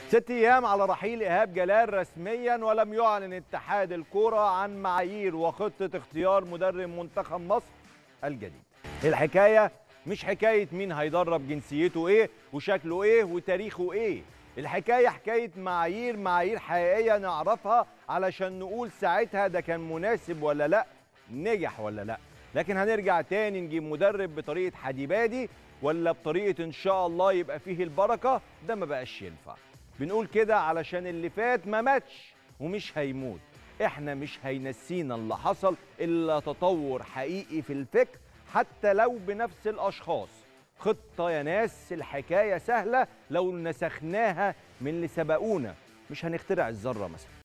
ست ايام على رحيل ايهاب جلال رسميا ولم يعلن اتحاد الكوره عن معايير وخطه اختيار مدرب منتخب مصر الجديد الحكايه مش حكايه مين هيدرب جنسيته ايه وشكله ايه وتاريخه ايه الحكايه حكايه معايير معايير حقيقيه نعرفها علشان نقول ساعتها ده كان مناسب ولا لا نجح ولا لا لكن هنرجع تاني نجيب مدرب بطريقه حديبادي ولا بطريقه ان شاء الله يبقى فيه البركه ده ما بقاش ينفع بنقول كده علشان اللي فات ما ماتش ومش هيموت احنا مش هينسينا اللي حصل الا تطور حقيقي في الفكر حتى لو بنفس الاشخاص خطه يا ناس الحكايه سهله لو نسخناها من اللي سبقونا مش هنخترع الذره مثلا